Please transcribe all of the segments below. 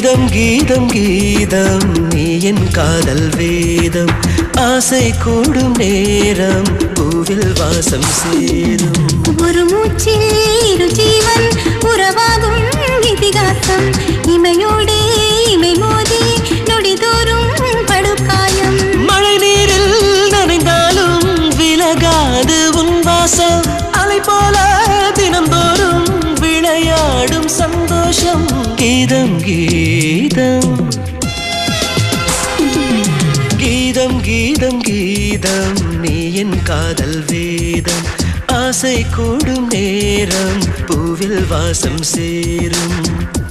கீதம் கீதம் கீதம் நீ என் காதல் வேதம் ஆசை கூடும் நேரம் பூவில் வாசம் சேரும் ஒரு மூச்சில் இரு ஜீவன் உறவாகும் இதிகாசம் இமையோடே இமை மோதி நொடிதோறும் படுகாயம் மழை நீரில் நனைந்தாலும் விலகாது உன் வாசம் அலை போல தினந்தோறும் விளையாடும் சந்தோஷம் கீதம் கீதம் கீதம் கீதம் கீதம் நீ என் காதல் வேதம் ஆசை கூடும் நேரம் பூவில் வாசம் சேரும்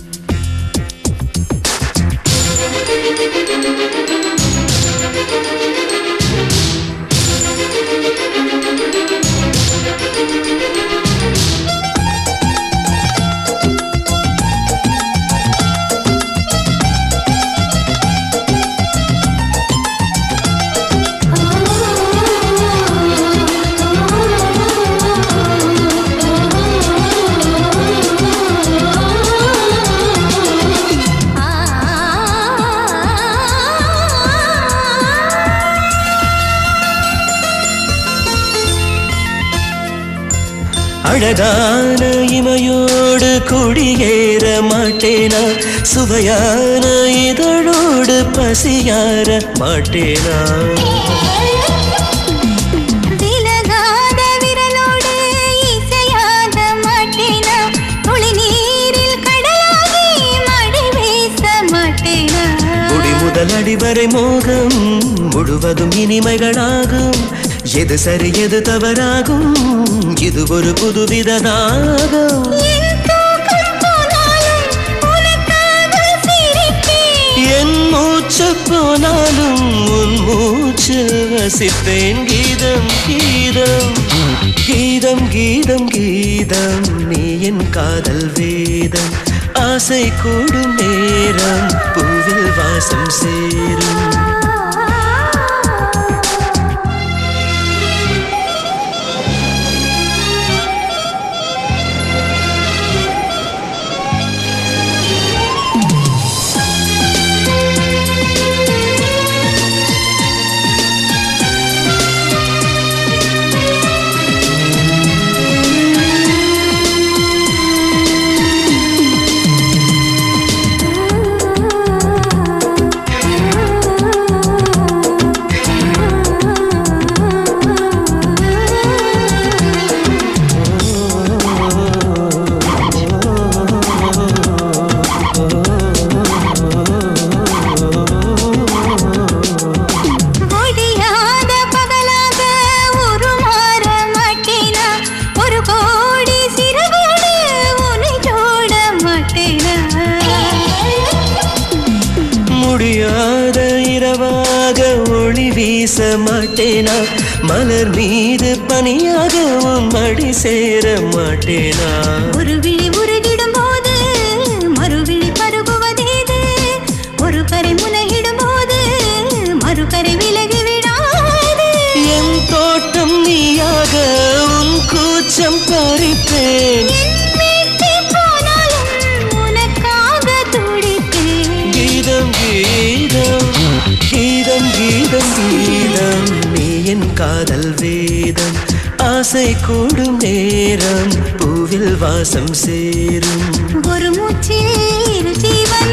அழகான இமையோடு குடியேற மாட்டேனா சுவையான இதழோடு பசியார மாட்டேனா விலகாத விரலோடு இசையாக மாட்டேனா துளி நீரில் கடலாகி மடி வீச மாட்டேனா குடி முதல் அடிவரை மோகம் முழுவதும் இனிமைகளாகும் எது சரி எது தவறாகும் இது ஒரு புதுவித நாகம் என் தூக்கம் போனாலும் உனக்காக சிரிப்பேன் என் மூச்சு போனாலும் உன் மூச்சு வசிப்பேன் கீதம் கீதம் கீதம் கீதம் கீதம் நீ என் காதல் வேதம் ஆசை கூடும் நேரம் பூவில் வாசம் சேரும் ஒடியாத பகலாக உருமாற மாட்டேனா ஒரு கோடி சிறகோடு உன்னை ஜோட மாட்டேனா முடியாத இரவாக ஒளி வீச மாட்டேனா மலர் மீது பனியாக உன் மடி சேர மாட்டேனா ஒரு விழி உருகிடும் போது மறுவிழி பருகுவதேது ஒரு கரை முனகிடும் போது மறுகரை விலகி விடாது என் தோட்டம் நீயாக உன் கூச்சம் பறிப்பேன் என் வீட்டை போனாலும் உனக்காக துடிப்பேன் கீதம் கீதம் கீதம் கீதம் கீதம் நீ என் காதல் வேதம் ஆசை கூடும் நேரம் பூவில் வாசம் சேரும் ஒரு மூச்சில் இரு ஜீவன்